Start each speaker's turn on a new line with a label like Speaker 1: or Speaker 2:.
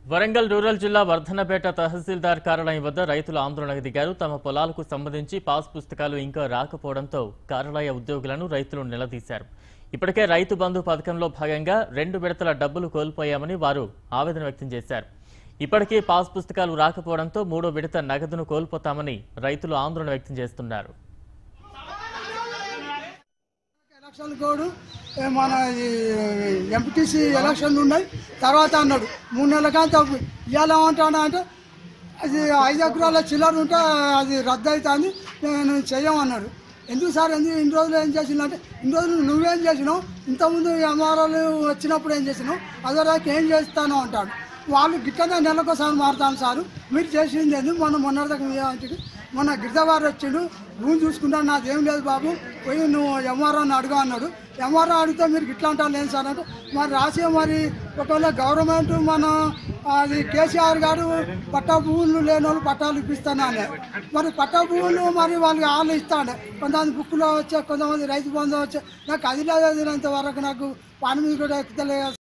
Speaker 1: Warangal rural జిల్లా వర్ధనపేట తహసీల్దార్ కార్యాలయం వద్ద రైతులు ఆందోళనకు దిగారు తమ పొలాలకు సంబంధించి పాస్ పుస్తకాలు ఇంకా రాకపోవడంతో కార్యాలయ ఉద్యోగులను రైతులు నిలదీశారు ఇప్పటికే రైతు బంధు పథకంలో భాగంగా రెండు విడతల డబ్బులు కోల్పోయామని వారు ఆవేదన వ్యక్తం చేశారు ఇప్పటికీ పాస్ పుస్తకాలు రాకపోవడంతో మూడో విడత నగదును కోల్పోతామని రైతులు ఆందోళన వ్యక్తం చేస్తున్నారు
Speaker 2: ఎలక్షన్ కోడ్ ఏ మన ఎంపీటీసీ ఎలక్షన్లు ఉన్నాయి తర్వాత అన్నాడు మూడు నెలల కానీ ఇవాళ ఏమంటాడు అంటే అది ఐదు ఎకరాల చిల్లర ఉంటే అది రద్దు అవుతుంది నేను చెయ్యమన్నాడు ఎందుకు సార్ ఎందుకు ఇన్ని రోజులు ఏం చేసిందంటే ఇన్ని రోజులు నువ్వేం చేసినావు ఇంతకుముందు ఎంఆర్ఓలు వచ్చినప్పుడు ఏం చేసినావు అదే ఏం చేస్తాను అంటాడు వాళ్ళు గిట్టనే నెలకోసారి మారుతాను సారు మీరు చేసింది ఏంది మొన్న మొన్నటిదాకా మీ ఇంటికి మొన్న గిరిజవారు వచ్చిండు భూమి చూసుకుంటాను నాదేం లేదు బాబు పోయి నువ్వు ఎంఆర్ఓని అడుగు అన్నాడు ఎంఆర్ఓ అడిగితే మీరు ఇట్లా అంటారు లేదు సార్ అంటే మరి రాసే మరి ఒకవేళ గవర్నమెంట్ మన అది కేసీఆర్ గారు పట్టా భూములు లేని వాళ్ళు పట్టాలు ఇప్పిస్తాను అనే మరి పట్టా భూములు మరి వాళ్ళకి వాళ్ళు ఇస్తాడు కొంతమంది బుక్కులో వచ్చే కొంతమంది రైతు బంధు వచ్చే నాకు అది లేదు అంత వరకు నాకు పని మీద కూడా ఎక్కుతలే